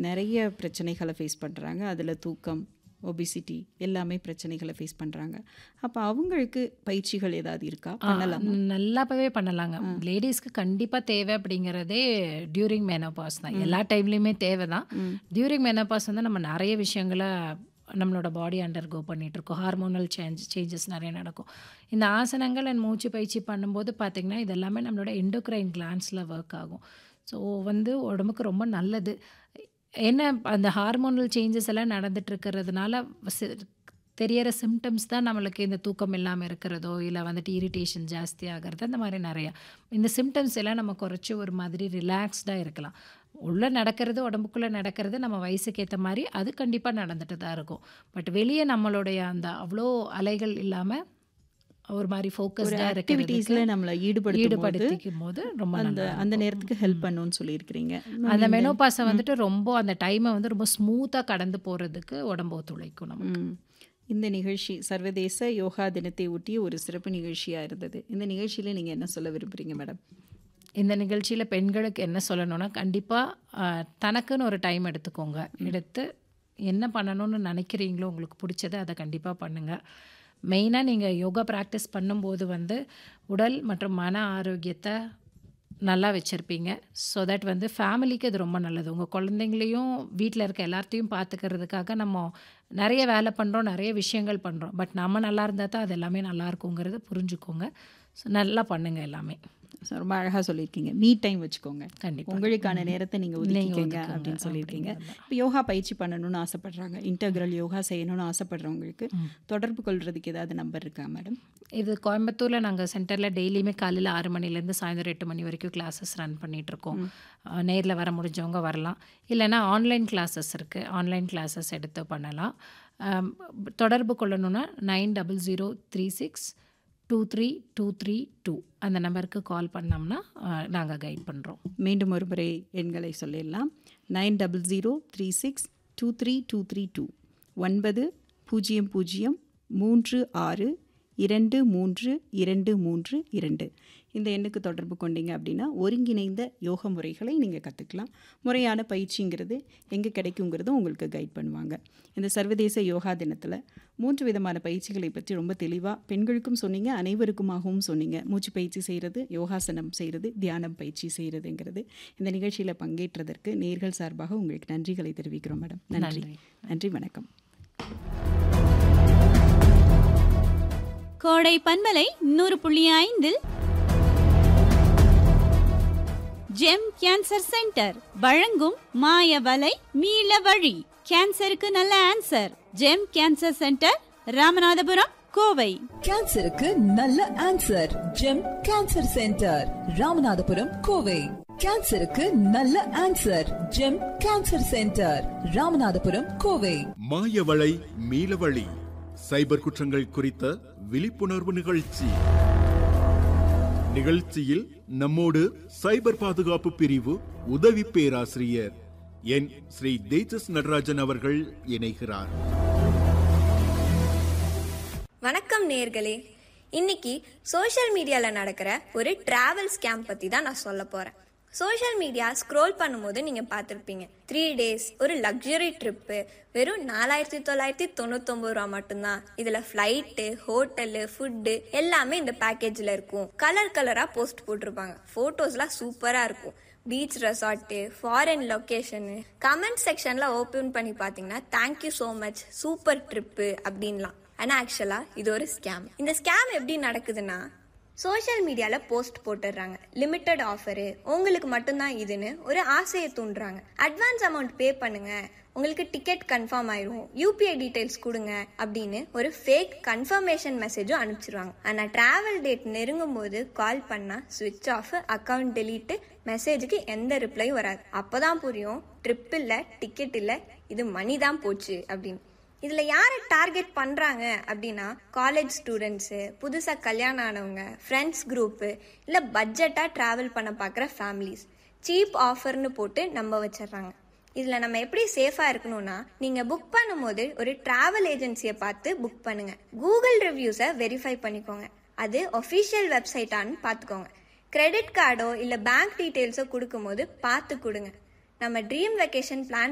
நிறைய பிரச்சனைகளை ஃபேஸ் பண்ணுறாங்க அதில் தூக்கம் ஒபிசிட்டி எல்லாமே பிரச்சனைகளை ஃபேஸ் பண்ணுறாங்க அப்போ அவங்களுக்கு பயிற்சிகள் ஏதாவது இருக்கா பண்ணலாம் நல்லாவே பண்ணலாங்க லேடிஸ்க்கு கண்டிப்பாக தேவை அப்படிங்கிறதே டியூரிங் மெனோபாஸ் தான் எல்லா டைம்லேயுமே தேவை தான் டியூரிங் மெனோபாஸ் வந்து நம்ம நிறைய விஷயங்களை நம்மளோட பாடி அண்டர் கோ பண்ணிகிட்ருக்கோம் ஹார்மோனல் சேஞ்ச் சேஞ்சஸ் நிறைய நடக்கும் இந்த ஆசனங்கள் அண்ட் மூச்சு பயிற்சி பண்ணும்போது பார்த்திங்கன்னா இது எல்லாமே நம்மளோட எண்டோக்ரைன் கிளான்ஸில் ஒர்க் ஆகும் ஸோ வந்து உடம்புக்கு ரொம்ப நல்லது என்ன அந்த ஹார்மோனல் சேஞ்சஸ் எல்லாம் நடந்துட்டு இருக்கிறதுனால தெரியற சிம்டம்ஸ் தான் நம்மளுக்கு இந்த தூக்கம் இல்லாமல் இருக்கிறதோ இல்லை வந்துட்டு இரிட்டேஷன் ஜாஸ்தி ஆகிறது அந்த மாதிரி நிறையா இந்த சிம்டம்ஸ் எல்லாம் நம்ம குறைச்சி ஒரு மாதிரி ரிலாக்ஸ்டாக இருக்கலாம் உள்ளே நடக்கிறது உடம்புக்குள்ளே நடக்கிறது நம்ம வயசுக்கு ஏற்ற மாதிரி அது கண்டிப்பாக நடந்துட்டு தான் இருக்கும் பட் வெளியே நம்மளுடைய அந்த அவ்வளோ அலைகள் இல்லாமல் ஒரு மாதிரி ஃபோக்கஸ்டாக ஆக்டிவிட்டீஸில் இருக்கிறதுக்கு நம்மளை ஈடுபடுத்தும் போது ஈடுபடுத்திக்கும் போது ரொம்ப அந்த நல்லா அந்த நேரத்துக்கு ஹெல்ப் பண்ணுன்னு சொல்லியிருக்கிறீங்க அந்த மெனோபாஸை வந்துட்டு ரொம்ப அந்த டைமை வந்து ரொம்ப ஸ்மூத்தாக கடந்து போகிறதுக்கு உடம்பு ஒத்துழைக்கும் நமக்கு ம். இந்த நிகழ்ச்சி சர்வதேச யோகா தினத்தை ஒட்டிய ஒரு சிறப்பு நிகழ்ச்சியாக இருந்தது இந்த நிகழ்ச்சியில் நீங்கள் என்ன சொல்ல விரும்புகிறீங்க மேடம் இந்த நிகழ்ச்சியில் பெண்களுக்கு என்ன சொல்லணும்னா கண்டிப்பாக தனக்குன்னு ஒரு டைம் எடுத்துக்கோங்க எடுத்து என்ன பண்ணணும்னு நினைக்கிறீங்களோ உங்களுக்கு பிடிச்சதை அதை கண்டிப்பாக பண்ணுங்கள் மெயினாக நீங்கள் யோகா ப்ராக்டிஸ் பண்ணும்போது வந்து உடல் மற்றும் மன ஆரோக்கியத்தை நல்லா வச்சுருப்பீங்க ஸோ தட் வந்து ஃபேமிலிக்கு அது ரொம்ப நல்லது உங்கள் குழந்தைங்களையும் வீட்டில் இருக்க எல்லாத்தையும் பார்த்துக்கிறதுக்காக நம்ம நிறைய வேலை பண்ணுறோம் நிறைய விஷயங்கள் பண்ணுறோம் பட் நம்ம நல்லா இருந்தால் தான் அது எல்லாமே நல்லா இருக்குங்கிறத புரிஞ்சுக்கோங்க ஸோ நல்லா பண்ணுங்கள் எல்லாமே So, ரொம்ப அழகாக சொல்லியிருக்கீங்க மீ டைம் வச்சுக்கோங்க கண்டிப்பாக உங்களுக்கான நேரத்தை நீங்கள் ஒதுக்கிக்கங்க ஒதுக்குங்க அப்படின்னு சொல்லியிருக்கீங்க இப்போ யோகா பயிற்சி பண்ணணும்னு ஆசைப்படுறாங்க இன்டகிரல் யோகா செய்யணும்னு ஆசைப்படுறவங்களுக்கு தொடர்பு கொள்றதுக்கு ஏதாவது நம்பர் இருக்கா மேடம் இது கோயம்புத்தூரில் நாங்கள் சென்டரில் டெய்லியுமே காலையில் ஆறு மணிலேருந்து சாயந்தரம் எட்டு மணி வரைக்கும் கிளாஸஸ் ரன் பண்ணிகிட்ருக்கோம் நேரில் வர முடிஞ்சவங்க வரலாம் இல்லைன்னா ஆன்லைன் கிளாஸஸ் இருக்குது ஆன்லைன் கிளாஸஸ் எடுத்து பண்ணலாம் ஆம், தொடர்பு கொள்ளணுன்னா nine double zero three six two three two three two அந்த நம்பருக்கு கால் பண்ணோம்னா நாங்கள் கைட் பண்ணுறோம் மீண்டும் ஒரு முறை எண்களை சொல்லிடலாம் nine double zero three six two three two three two ஒன்பது பூஜ்ஜியம் பூஜ்ஜியம் மூன்று ஆறு இரண்டு மூன்று இரண்டு மூன்று இரண்டு இந்த எண்ணுக்கு தொடர்பு கொண்டீங்க அப்படின்னா ஒருங்கிணைந்த யோக முறைகளை நீங்கள் கற்றுக்கலாம் முறையான பயிற்சிங்கிறது எங்கே கிடைக்குங்கிறது உங்களுக்கு கைட் பண்ணுவாங்க இந்த சர்வதேச யோகா தினத்தில் மூன்று விதமான பயிற்சிகளை பற்றி ரொம்ப தெளிவாக பெண்களுக்கும் சொன்னீங்க அனைவருக்குமாகவும் சொன்னீங்க மூச்சு பயிற்சி செய்கிறது யோகாசனம் செய்கிறது தியானம் பயிற்சி செய்கிறதுங்கிறது இந்த நிகழ்ச்சியில் பங்கேற்றதற்கு நேர்கள் சார்பாக உங்களுக்கு நன்றிகளை தெரிவிக்கிறோம் மேடம் நன்றி நன்றி. நன்றி வணக்கம் கோடை பன்மலை நூறு புள்ளி ஐந்தில் ஜெம் கேன்சர் சென்டர் வழங்கும் மாய வலை மீள வழி கேன்சருக்கு நல்ல answer gem cancer centre Ramanathapuram Kovai கேன்சருக்கு நல்ல answer gem cancer centre Ramanathapuram Kovai கேன்சருக்கு நல்ல answer gem cancer centre Ramanathapuram Kovai மாயவளை மீளவழி சைபர் குற்றங்கள் குறித்த விழிப்புணர்வு நிகழ்ச்சி நிகழ்ச்சியில் நம்மோடு சைபர் பாதுகாப்பு பிரிவு உதவி பேராசிரியர் என் ஸ்ரீ தேஜஸ் நடராஜன் அவர்கள் இணைகிறார் வணக்கம் நேர்களே இன்னைக்கு சோஷியல் மீடியால நடக்கிற ஒரு டிராவல் ஸ்கேம் பத்தி தான் நான் சொல்ல போறேன் சோஷியல் மீடியா ஸ்க்ரோல் பண்ணும்போது நீங்க பார்த்துருப்பீங்க த்ரீ டேஸ் ஒரு லக்ஸரி ட்ரிப்பு வெறும் நாலாயிரத்தி தொள்ளாயிரத்தி தொண்ணூத்தொன்பது ரூபா மட்டும்தான் இதுல ஃப்ளைட்டு ஹோட்டலு ஃபுட்டு எல்லாமே இந்த பேக்கேஜ்ல இருக்கும் கலர் கலரா போஸ்ட் போட்டிருப்பாங்க போட்டோஸ்லாம் சூப்பரா இருக்கும் beach resort foreign location comment செக்ஷன்ல ஓப்பன் பண்ணி பார்த்தீங்கன்னா thank you so much super trip அப்படின்லாம் ஆனால் ஆக்சுவலாக இது ஒரு ஸ்கேம் இந்த ஸ்கேம் எப்படி நடக்குதுன்னா சோஷியல் மீடியாவில் போஸ்ட் போட்டுடுறாங்க லிமிட்டட் ஆஃபரு உங்களுக்கு மட்டும்தான் இதுன்னு ஒரு ஆசையை தூண்டுறாங்க அட்வான்ஸ் அமௌண்ட் பே பண்ணுங்க உங்களுக்கு டிக்கெட் கன்ஃபார்ம் ஆயிரும் யூபிஐ டீடைல்ஸ் கொடுங்க அப்படின்னு ஒரு ஃபேக் கன்ஃபர்மேஷன் மெசேஜும் அனுப்பிச்சிருவாங்க ஆனால் டிராவல் டேட் நெருங்கும் போது கால் பண்ணால் சுவிட்ச் ஆஃப் அக்கௌண்ட் டெலீட்டு மெசேஜுக்கு எந்த ரிப்ளையும் வராது அப்போதான் புரியும் ட்ரிப் இல்லை டிக்கெட் இல்லை இது மணி தான் போச்சு அப்படின்னு இதுல யாரை டார்கெட் பண்றாங்க அப்படின்னா காலேஜ் ஸ்டூடெண்ட்ஸு புதுசா கல்யாணம் ஆனவங்க ஃப்ரெண்ட்ஸ் குரூப்பு இல்ல பட்ஜெட்டா டிராவல் பண்ண பார்க்குற ஃபேமிலிஸ் சீப் ஆஃபர்னு போட்டு நம்ப வச்சிடுறாங்க இதுல நம்ம எப்படி சேஃபா இருக்கணும்னா நீங்க புக் பண்ணும்போது ஒரு டிராவல் ஏஜென்சியை பார்த்து புக் பண்ணுங்க கூகுள் ரிவ்யூஸை வெரிஃபை பண்ணிக்கோங்க அது ஒஃபிஷியல் வெப்சைட்டான்னு பார்த்துக்கோங்க கிரெடிட் கார்டோ இல்ல பேங்க் டீட்டெயில்ஸோ கொடுக்கும்போது பார்த்து கொடுங்க நம்ம ட்ரீம் வெக்கேஷன் பிளான்